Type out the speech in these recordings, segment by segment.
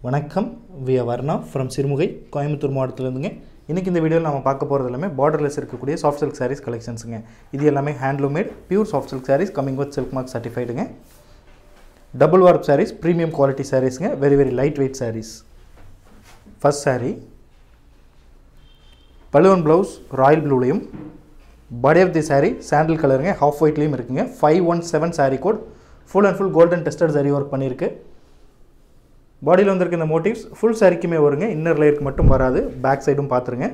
வணக்கம் V Varna from Sirumugai Coimbatore மாவட்டத்திலேருந்துங்க இன்றைக்கி இந்த வீடியோவில் நம்ம பார்க்க போகிறது எல்லாமே பார்டர்லெஸ் இருக்கக்கூடிய சாஃப்ட் சில்க் சாரீஸ் கலெக்ஷன்ஸுங்க இது எல்லாமே handloom made pure soft silk sarees coming with silk mark சர்டிஃபைடுங்க double warp sarees premium quality சாரீஸுங்க very very light weight sarees first saree balloon blouse royal ப்ளூலையும் body of the saree sandal கலருங்க ஹாஃப் ஒயிட்லேயும் இருக்குங்க five one seven saree code full and full golden tested saree work பண்ணியிருக்கு பாடியில் வந்திருக்க இந்த motives full சாரிக்குமே வருங்க இன்னர் லேயருக்கு மட்டும் வராது பேக் சைடும் பார்த்துருங்க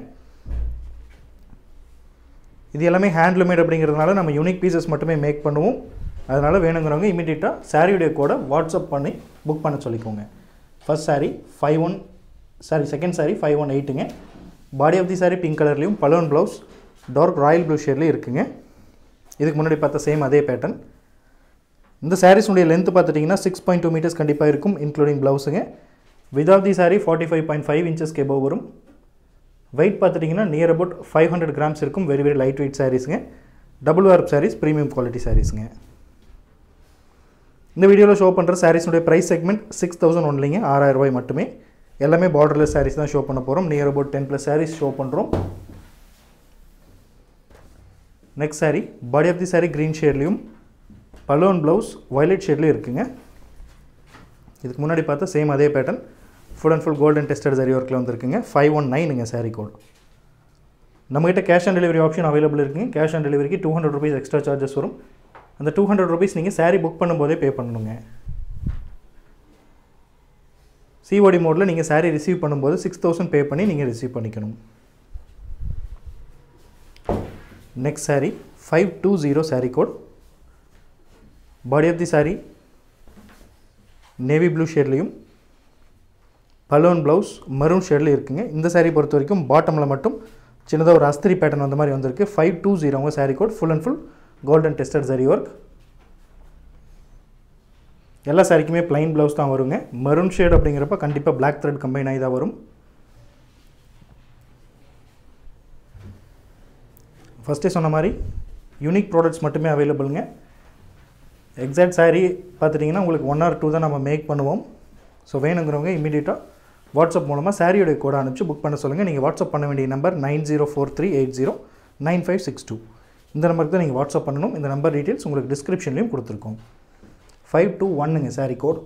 இது எல்லாமே ஹேண்ட்லூமேட் அப்படிங்கிறதுனால நம்ம யூனிக் பீசஸ் மட்டுமே மேக் பண்ணுவோம் அதனால் வேணுங்கிறவங்க இமீடியட்டாக சாரியுடைய கோடை வாட்ஸ்அப் பண்ணி புக் பண்ண சொல்லிக்கோங்க first saree five one sorry second saree five one எயிட்டுங்க body of the saree pink கலர்லேயும் balloon blouse dark royal blue ஷேட்லேயும் இருக்குங்க இதுக்கு முன்னாடி பார்த்த சேம் அதே பேட்டர்ன் இந்த சாரீஸுடைய லென்த் பார்த்துட்டிங்கன்னா சிக்ஸ் பாயிண்ட் டூ மீட்டர்ஸ் கண்டிப்பாக இருக்கும் இன்க்ளூடிங் ப்ளவுஸுங்க without the saree forty five point five இன்ச்சஸ்க்கு எபோவ் வரும் வெயிட் பார்த்துட்டிங்கன்னா near about five hundred grams இருக்கும் வெரி வெரி லைட் வெயிட் சாரீஸுங்க double warp sarees premium quality சாரீஸுங்க இந்த வீடியோவில் ஷோ பண்ணுற சாரீஸுடைய ப்ரைஸ் செக்மெண்ட் சிக்ஸ் தௌசண்ட் ஒன்லிங்க ஆறாயிரம் ரூபாய் மட்டுமே எல்லாமே பார்டர்லெஸ் சாரீஸ் தான் ஷோ பண்ண போகிறோம் near about ten plus sarees show பண்ணுறோம் next saree body of the saree green ஷேட்லேயும் பலூன் ப்ளவுஸ் வயலட் ஷேட்லேயும் இருக்குங்க இதுக்கு முன்னாடி பார்த்தா சேம் அதே pattern full and full golden tested zari ஒர்க்கில் வந்திருக்குங்க ஃபைவ் ஒன் நைனுங்க சாரீ கோட் நம்மகிட்ட cash on delivery option available இருக்குங்க கேஷ் ஆன் டெலிவரிக்கு two hundred rupees extra charges வரும் அந்த டூ ஹண்ட்ரட் ருபீஸ் நீங்கள் saree புக் பண்ணும்போதே பே பண்ணணுங்க சிஓடி மோடில் நீங்கள் saree ரிசீவ் பண்ணும்போது சிக்ஸ் தௌசண்ட் பே பண்ணி நீங்கள் ரிசீவ் பண்ணிக்கணும் next saree five two zero saree code body of the saree navy blue ஷேட்லேயும் பலூன் ப்ளவுஸ் மரூன் ஷேட்லேயும் இருக்குங்க இந்த saree பொறுத்த வரைக்கும் பாட்டமில் மட்டும் சின்னதாக ஒரு அஸ்திரி பேட்டர்ன் வந்த மாதிரி வந்திருக்கு ஃபைவ் டூ ஜீரோங்க saree code full and full golden tested saree work எல்லா சாரிக்குமே plain ப்ளவுஸ் தான் வருங்க மரூன் ஷேட் அப்படிங்கிறப்ப கண்டிப்பாக பிளாக் த்ரெட் கம்பைன் ஆகி தான் வரும் ஃபஸ்ட்டே சொன்ன மாதிரி யூனிக் ப்ராடக்ட்ஸ் மட்டுமே அவைலபிளுங்க எக்ஸாக்ட் saree பார்த்துட்டிங்கன்னா உங்களுக்கு ஒன் ஆர் டூ தான் நம்ம மேக் பண்ணுவோம் ஸோ வேணுங்கிறவங்க இமீடியட்டாக வாட்ஸ்அப் மூலமாக சாரியோடைய கோடை அனுப்பிச்சு புக் பண்ண சொல்லுங்கள் நீங்கள் வாட்ஸ்அப் பண்ண வேண்டிய number nine zero four three eight zero nine five six two இந்த நம்பருக்கு தான் நீங்கள் வாட்ஸ்அப் பண்ணணும் இந்த நம்பர் டீட்டெயில்ஸ் உங்களுக்கு டிஸ்கிரிப்ஷன்லையும் கொடுத்துருக்கோம் ஃபைவ் டூ ஒன்னுங்க சாரி கோட்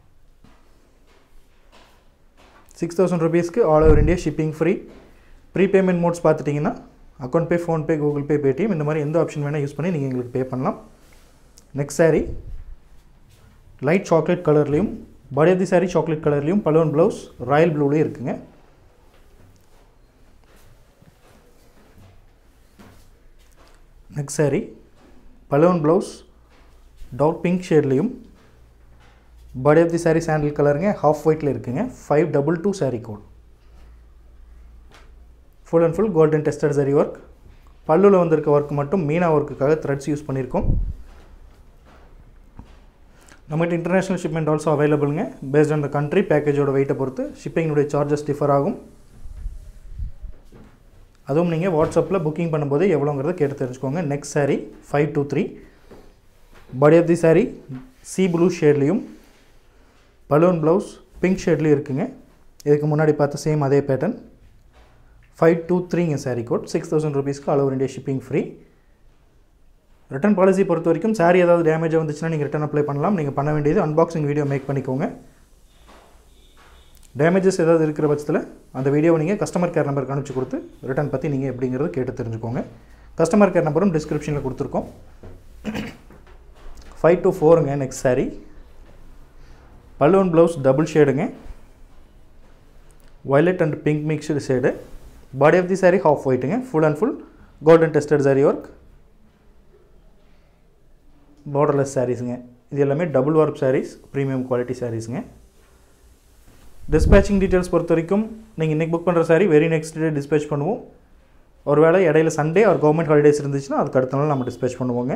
சிக்ஸ் தௌசண்ட் ருபீஸ்க்கு all over India shipping free prepayment modes பார்த்துட்டிங்கன்னா account pay PhonePe Google pay Paytm இந்த மாதிரி எந்த ஆப்ஷன் வேணால் யூஸ் பண்ணி நீங்கள் எங்களுக்கு பே பண்ணலாம் நெக்ஸ்ட் saree லைட் சாக்லேட் கலர்லேயும் body of the saree chocolate கலர்லேயும் பலூன் ப்ளவுஸ் ராயல் ப்ளூலேயும் இருக்குங்க next saree balloon blouse dark pink ஷேட்லேயும் body of the saree sandal கலருங்க ஹாஃப் ஒயிட்டில் இருக்குங்க five double two saree code full and full golden tested zari work பல்லுவில் வந்திருக்க work மட்டும் மீனா ஒர்க்குக்காக த்ரெட்ஸ் யூஸ் பண்ணியிருக்கோம் நம்மகிட்ட இன்டர்நேஷ்னல் ஷிப்மெண்ட் ஆல்சோ அவைலபிளுங்க பேஸ்ட் ஆன் த கண்ட்ரி பேக்கேஜோட வெயிட்டை பொறுத்து ஷிப்பிங்கினுடைய சார்ஜஸ் டிஃபர் ஆகும் அதுவும் நீங்கள் வாட்ஸ்அப்பில் புக்கிங் பண்ணும்போது எவ்வளோங்கிறத கேட்டு தெரிஞ்சுக்கோங்க next saree five two three body of the saree sea blue ஷேட்லேயும் பலூன் ப்ளவுஸ் பிங்க் ஷேட்லேயும் இருக்குங்க இதுக்கு முன்னாடி பார்த்த சேம் அதே பேட்டர்ன் ஃபைவ் டூ த்ரீங்க saree கோட் சிக்ஸ் தௌசண்ட் ருபீஸ்க்கு all over India shipping free return policy பொறுத்த வரைக்கும் saree ஏதாவது டேமேஜ் வந்துச்சுன்னா நீங்கள் ரிட்டர்ன் அப்ளை பண்ணலாம் நீங்கள் பண்ண வேண்டியது அன்பாக்சிங் வீடியோ மேக் பண்ணிக்கோங்க டேமேஜஸ் ஏதாவது இருக்கிற பட்சத்தில் அந்த வீடியோவை நீங்கள் கஸ்டமர் கேர் நம்பருக்கு அனுப்பிச்சு கொடுத்து ரிட்டர்ன் பற்றி நீங்கள் எப்படிங்கிறது கேட்டு தெரிஞ்சுக்கோங்க கஸ்டமர் கேர் நம்பரும் டிஸ்கிரிப்ஷனில் கொடுத்துருக்கோம் ஃபைவ் டூ ஃபோருங்க next saree balloon blouse double ஷேடுங்க violet and pink mixed shade body of the saree half ஒயிட்டுங்க full and full golden tested saree work borderless சாரீஸுங்க இது எல்லாமே double warp sarees premium quality சாரீஸுங்க டிஸ்பேச்சிங் டீட்டெயில்ஸ் பொறுத்த வரைக்கும் நீங்கள் இன்றைக்கி புக் பண்ணுற saree very next day dispatch பண்ணுவோம் ஒருவேளை இடையில சண்டே ஒரு கவர்மெண்ட் ஹாலிடேஸ் இருந்துச்சுன்னா அதுக்கு அடுத்த நாள் நம்ம டிஸ்பேச் பண்ணுவோங்க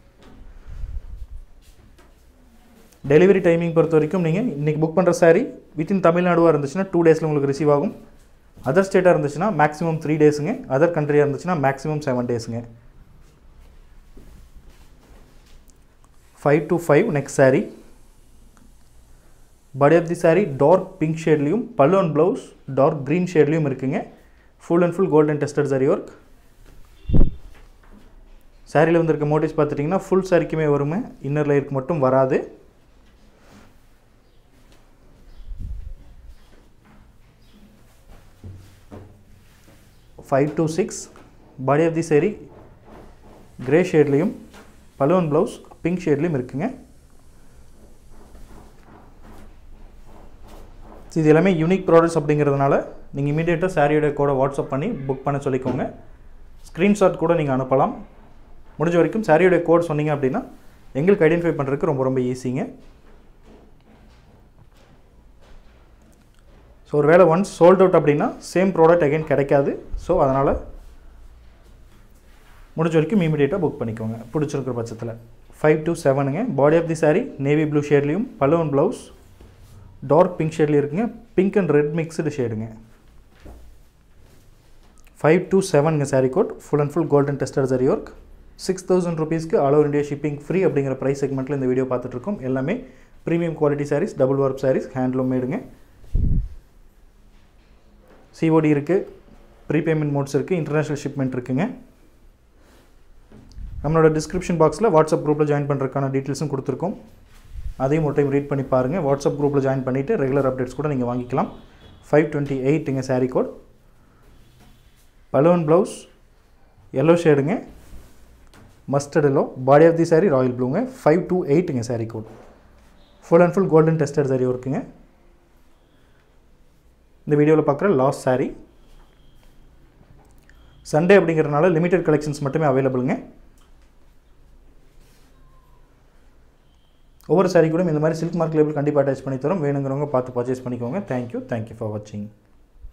டெலிவரி டைமிங் பொறுத்த வரைக்கும் நீங்கள் இன்றைக்கி புக் பண்ணுற saree வித்தின் தமிழ்நாடுவாக இருந்துச்சுன்னா டூ டேஸில் உங்களுக்கு ரிசீவ் ஆகும் அதர் ஸ்டேட்டாக இருந்துச்சுன்னா மேக்ஸிமம் த்ரீ டேஸுங்க அதர் கண்ட்ரியாக இருந்துச்சுன்னா மேக்ஸிமம் செவன் டேஸுங்க five two five next saree body of the saree dark pink ஷேட்லேயும் பல்லுவன் ப்ளவுஸ் டார்க் க்ரீன் ஷேட்லேயும் இருக்குங்க full and full golden tested zari work சாரியில் வந்திருக்க மோட்டிவ்ஸ் பார்த்துட்டிங்கன்னா ஃபுல் சாரிக்குமே வருமே இன்னர் லேயருக்கு மட்டும் வராது five two six body of the saree grey ஷேட்லேயும் பலூன் ப்ளவுஸ் பிங்க் ஷேட்லேயும் இருக்குங்க இது எல்லாமே யூனிக் ப்ராடக்ட்ஸ் அப்படிங்கிறதுனால நீங்கள் இமீடியட்டாக சாரியோட கூட வாட்ஸ்அப் பண்ணி புக் பண்ண சொல்லிக்கோங்க ஸ்க்ரீன்ஷாட் கூட நீங்கள் அனுப்பலாம் முடிஞ்ச வரைக்கும் சாரியோட கோட் சொன்னீங்க அப்படின்னா எங்களுக்கு ஐடென்டிஃபை பண்ணுறதுக்கு ரொம்ப ரொம்ப ஈஸிங்க ஸோ ஒரு வேளை ஒன்ஸ் சோல்ட் அவுட் அப்படின்னா சேம் ப்ராடக்ட் அகைன் கிடைக்காது ஸோ அதனால் முடிஞ்ச வரைக்கும் இமீடியட்டாக புக் பண்ணிக்கோங்க பிடிச்சிருக்கிற பட்சத்தில் ஃபைவ் டு செவனுங்க body of the saree navy blue ஷேட்லேயும் பலூன் ப்ளவுஸ் டார்க் பிங்க் ஷேட்லேயும் இருக்குங்க பிங்க் அண்ட் ரெட் மிக்ஸ்டு ஷேடுங்க ஃபைவ் டு செவனுங்க saree code full and full golden tester zari work six thousand ருபீஸ்க்கு all over India shipping free அப்படிங்கிற price செக்மெண்ட்டில் இந்த வீடியோ பார்த்துட்ருக்கோம் எல்லாமே premium quality sarees double work sarees handloom மேடுங்க சிஓடி இருக்குது ப்ரீபேமெண்ட் மோட்ஸ் இருக்குது இன்டர்நேஷ்னல் ஷிப்மெண்ட் இருக்குங்க நம்மளோட டிஸ்கிரிப்ஷன் பாக்ஸில் வாட்ஸ்அப் குரூப்பில் ஜாயின் பண்ணுறதுக்கான டீட்டெயில்ஸும் கொடுத்துருக்கோம் அதையும் ஒரு டைம் ரீட் பண்ணி பாருங்கள் வாட்ஸ்அப் குரூப்பில் ஜாயின் பண்ணிவிட்டு ரெகுலர் அப்டேட்ஸ் கூட நீங்கள் வாங்கிக்கலாம் ஃபைவ் டுவெண்ட்டி எயிட்டுங்க சாரீ கோட் பலூன் ப்ளவுஸ் எல்லோ ஷேடுங்க mustard yellow body of the saree royal ப்ளூங்க ஃபைவ் டூ எயிட்டுங்க saree code full and full golden tested zari ஒர்க்குங்க இந்த வீடியோவில் பார்க்குற லாஸ்ட் சாரீ சண்டே அப்படிங்கிறதுனால லிமிடெட் கலெக்ஷன்ஸ் மட்டுமே அவைலபிளுங்க ஒவ்வொரு சாரீ கூட இந்த மாதிரி சில்க் மார்க் லேபிள் கண்டிப்பாக அட்டாச் பண்ணி தரோம் வேணுங்கிறவங்க பார்த்து பர்ச்சேஸ் பண்ணிக்கோங்க தேங்க்யூ தேங்க்யூ ஃபார் வாட்சிங்